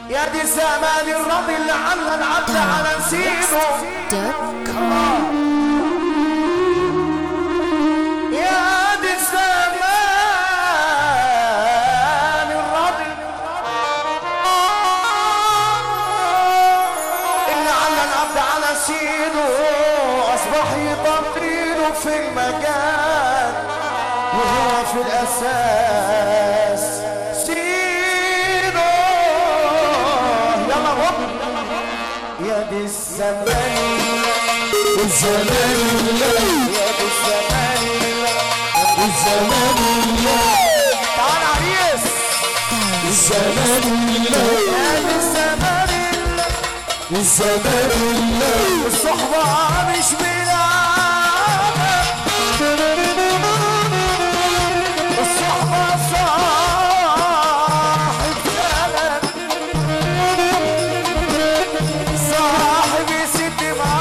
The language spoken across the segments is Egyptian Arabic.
يا دي زمان الرضي اللي عنا العبد على نسيبه يا دي زمان الرضي اللي عنا العبد على سيده اصبح يطمئنه في المكان وهو في الاساس سيده يلا هوب يا دي الزمان الزمان الله يا دي الزمان الزمان الله تعال عريس الزمان الله يا دي الزمان الزمان الله الصحبة مش بلعبة الصحبة صاحب زمن صاحب ست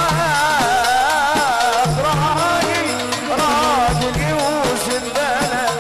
معاك راجل راجل يوزن بلد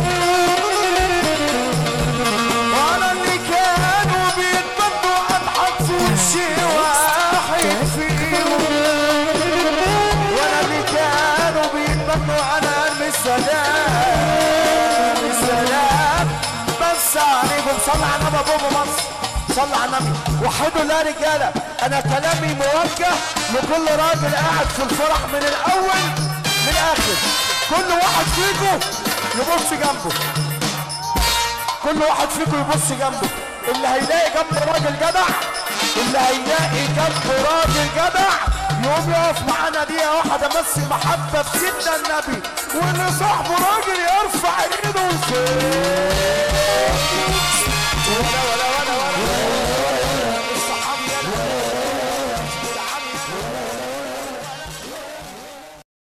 وانا اللي كانوا بيتبدوا اضحك في وشي واحد فيهم وانا اللي كانوا بيتبدوا انا ارمي السلام السلام بس عليكم صلى على النبي ابو مصر صلى على النبي وحدوا الله رجاله انا كلامي موجه لكل راجل قاعد في الفرح من الاول للاخر كل واحد فيكم يبص جنبه كل واحد فيكم يبص جنبه اللي هيلاقي جنب راجل جدع اللي هيلاقي جنب راجل جدع يقوم يقف معانا دقيقة واحدة بس محبة بسيدنا النبي واللي صاحبه راجل يرفع ايده ويسير ولا ولا